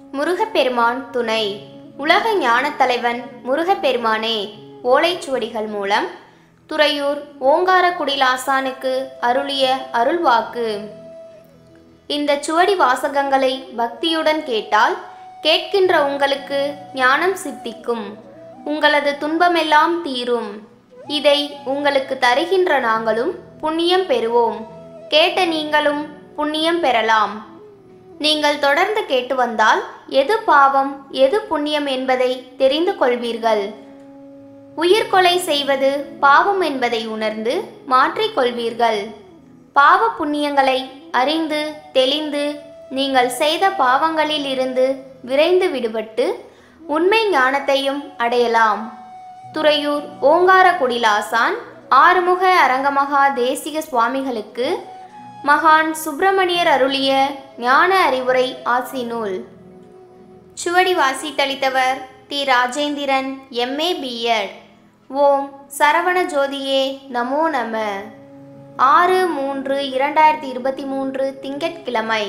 முருகப்பெருமான் துணை உலக ஞானத் தலைவன் முருகப்பெருமானே ஓலைச்சுவடிகள் மூலம் துறையூர் ஓங்காரக்குடிலாசானுக்கு அருளிய அருள்வாக்கு இந்த சுவடி வாசகங்களை பக்தியுடன் கேட்டால் கேட்கின்ற உங்களுக்கு ஞானம் சித்திக்கும் உங்களது துன்பமெல்லாம் தீரும் இதை உங்களுக்கு தருகின்ற நாங்களும் புண்ணியம் பெறுவோம் கேட்ட நீங்களும் புண்ணியம் பெறலாம் நீங்கள் தொடர்ந்து கேட்டு வந்தால் எது பாவம் எது புண்ணியம் என்பதை தெரிந்து கொள்வீர்கள் உயிர்கொலை செய்வது பாவம் என்பதை உணர்ந்து மாற்றிக்கொள்வீர்கள் பாவ புண்ணியங்களை அறிந்து தெளிந்து நீங்கள் செய்த பாவங்களில் இருந்து விரைந்து விடுபட்டு உண்மை ஞானத்தையும் அடையலாம் துறையூர் ஓங்காரக்குடிலாசான் ஆறுமுக அரங்கமகா தேசிக சுவாமிகளுக்கு மகான் சுப்பிரமணியர் அருளிய ஞான அறிவுரை ஆசி நூல் சுவடி வாசித்தளித்தவர் தி ராஜேந்திரன் எம்ஏ பிஎட் ஓம் சரவண ஜோதியே நமோ நம ஆறு மூன்று இரண்டாயிரத்தி இருபத்தி மூன்று திங்கட்கிழமை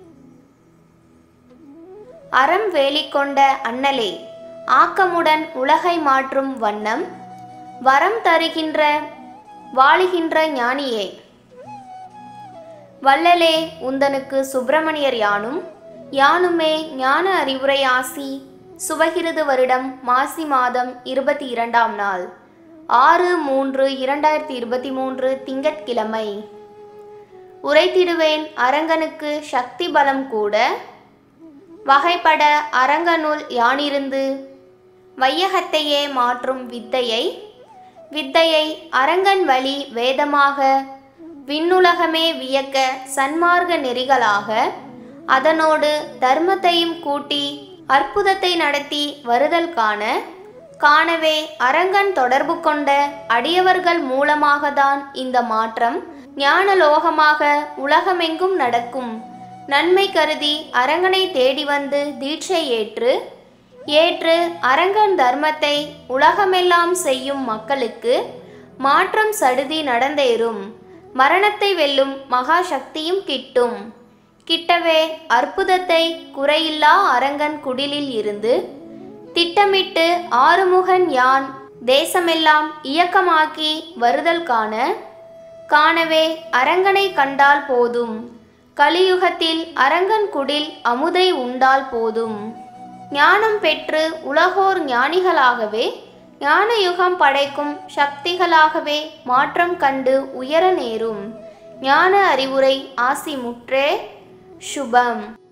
அறம் வேலிக்கொண்ட அண்ணலே ஆக்கமுடன் உலகை மாற்றும் வண்ணம் வரம் தருகின்ற வாழுகின்ற ஞானியே வள்ளலே உந்தனுக்கு சுப்பிரமணியர் யானும் யானுமே ஞான அறிவுரை ஆசி சுபகிருது வருடம் மாசி மாதம் இருபத்தி இரண்டாம் நாள் ஆறு மூன்று இரண்டாயிரத்தி இருபத்தி மூன்று திங்கட்கிழமை உரைத்திடுவேன் அரங்கனுக்கு சக்தி பலம் கூட வகைப்பட அரங்கனுள் யானிருந்து வையகத்தையே மாற்றும் வித்தையை வித்தையை அரங்கன் வழி வேதமாக விண்ணுலகமே வியக்க சன்மார்க்க நெறிகளாக அதனோடு தர்மத்தையும் கூட்டி அற்புதத்தை நடத்தி வருதல் காண காணவே அரங்கன் தொடர்பு கொண்ட அடியவர்கள் மூலமாகத்தான் இந்த மாற்றம் ஞானலோகமாக உலகமெங்கும் நடக்கும் நன்மை கருதி அரங்கனை தேடி வந்து தீட்சை ஏற்று ஏற்று அரங்கன் தர்மத்தை உலகமெல்லாம் செய்யும் மக்களுக்கு மாற்றம் சடுதி நடந்தேறும் மரணத்தை வெல்லும் மகா சக்தியும் கிட்டும் கிட்டவே அற்புதத்தை குறையில்லா அரங்கன் குடிலில் இருந்து திட்டமிட்டு ஆறுமுகன் யான் தேசமெல்லாம் இயக்கமாக்கி வருதல் காண காணவே அரங்கனை கண்டால் போதும் கலியுகத்தில் அரங்கன் குடில் அமுதை உண்டால் போதும் ஞானம் பெற்று உலகோர் ஞானிகளாகவே ஞான யுகம் படைக்கும் சக்திகளாகவே மாற்றம் கண்டு உயர நேரும் ஞான அறிவுரை ஆசி முற்றே சுபம்